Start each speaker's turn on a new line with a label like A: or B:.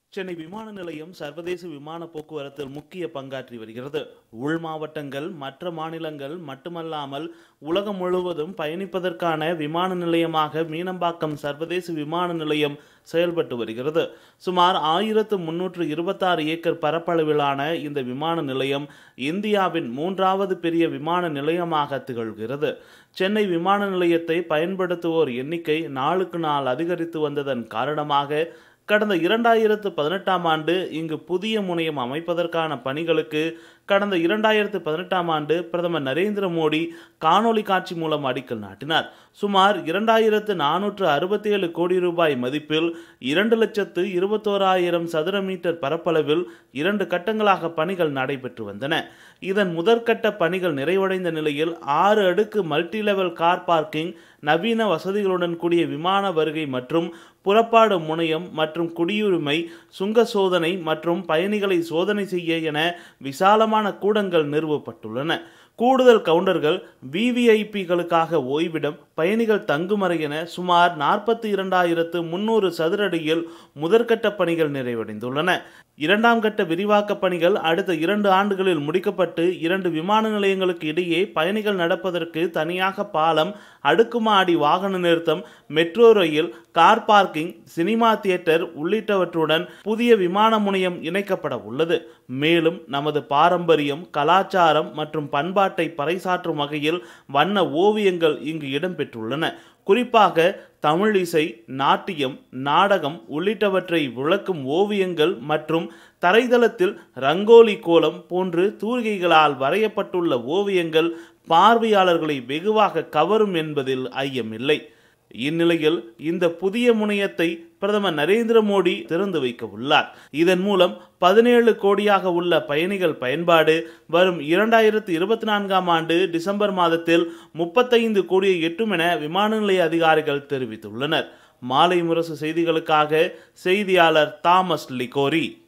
A: சென்னை விமான நிலையம் சர்வதேச விமான போக்குவரத்தில் முக்கிய பங்காற்றி வருகிறது உள் மாவட்டங்கள் மற்ற மாநிலங்கள் மட்டுமல்லாமல் உலகம் முழுவதும் பயணிப்பதற்கான விமான நிலையமாக மீனம்பாக்கம் சர்வதேச விமான நிலையம் செயல்பட்டு வருகிறது சுமார் ஆயிரத்து முன்னூற்று இருபத்தாறு ஏக்கர் பரப்பளவிலான இந்த விமான நிலையம் இந்தியாவின் மூன்றாவது பெரிய விமான நிலையமாக திகழ்கிறது சென்னை விமான நிலையத்தை பயன்படுத்துவோர் எண்ணிக்கை நாளுக்கு நாள் அதிகரித்து வந்ததன் காரணமாக கடந்த இரண்டாயிரத்து பதினெட்டாம் ஆண்டு இங்கு புதிய முனையம் அமைப்பதற்கான பணிகளுக்கு கடந்த இரண்டாயிரத்து பதினெட்டாம் ஆண்டு பிரதமர் நரேந்திர மோடி காணொளி காட்சி மூலம் அடிக்கல் நாட்டினார் சுமார் இரண்டாயிரத்து நானூற்று அறுபத்தி ஏழு கோடி ரூபாய் மதிப்பில் இரண்டு லட்சத்து இருபத்தோராயிரம் சதுர மீட்டர் பரப்பளவில் இரண்டு கட்டங்களாக பணிகள் நடைபெற்று வந்தன இதன் முதற்கட்ட பணிகள் நிறைவடைந்த நிலையில் ஆறு அடுக்கு மல்டி லெவல் கார் பார்க்கிங் நவீன வசதிகளுடன் கூடிய விமான வருகை மற்றும் புறப்பாடு முனையம் மற்றும் குடியுரிமை சுங்க சோதனை மற்றும் பயணிகளை சோதனை செய்ய என விசாலமான கூடங்கள் நிறுவப்பட்டுள்ளன கூடுதல் கவுண்டர்கள் விவிஐபிகளுக்காக ஓய்விடம் பயணிகள் தங்குமறை என சுமார் நாற்பத்தி இரண்டாயிரத்து முன்னூறு சதுரடியில் முதற்கட்ட பணிகள் நிறைவடைந்துள்ளன இரண்டாம் கட்ட விரிவாக்க பணிகள் அடுத்த இரண்டு ஆண்டுகளில் முடிக்கப்பட்டு இரண்டு விமான நிலையங்களுக்கு இடையே பயணிகள் நடப்பதற்கு தனியாக பாலம் அடுக்குமாடி வாகன நிறுத்தம் metro rail car parking cinema theatre உள்ளிட்டவற்றுடன் புதிய விமான முனையம் இணைக்கப்பட உள்ளது மேலும் நமது பாரம்பரியம் கலாச்சாரம் மற்றும் பண்பாட்டை பறைசாற்றும் வகையில் வண்ண ஓவியங்கள் இங்கு இடம்பெற்றுள்ளன குறிப்பாக தமிழ் இசை நாட்டியம் நாடகம் உள்ளிட்டவற்றை விளக்கும் ஓவியங்கள் மற்றும் தரைதளத்தில் ரங்கோலி கோலம் போன்று தூரிகைகளால் வரையப்பட்டுள்ள ஓவியங்கள் பார்வையாளர்களை வெகுவாக கவரும் என்பதில் ஐயமில்லை இந்நிலையில் இந்த புதிய முனையத்தை பிரதமர் நரேந்திர மோடி திறந்து வைக்க உள்ளார் இதன் மூலம் பதினேழு கோடியாக உள்ள பயணிகள் பயன்பாடு வரும் இரண்டாயிரத்தி இருபத்தி நான்காம் ஆண்டு டிசம்பர் மாதத்தில் முப்பத்தைந்து கோடியை எட்டும் என விமான நிலைய அதிகாரிகள் தெரிவித்துள்ளனர் மாலை முரசு செய்திகளுக்காக செய்தியாளர் தாமஸ் லிகோரி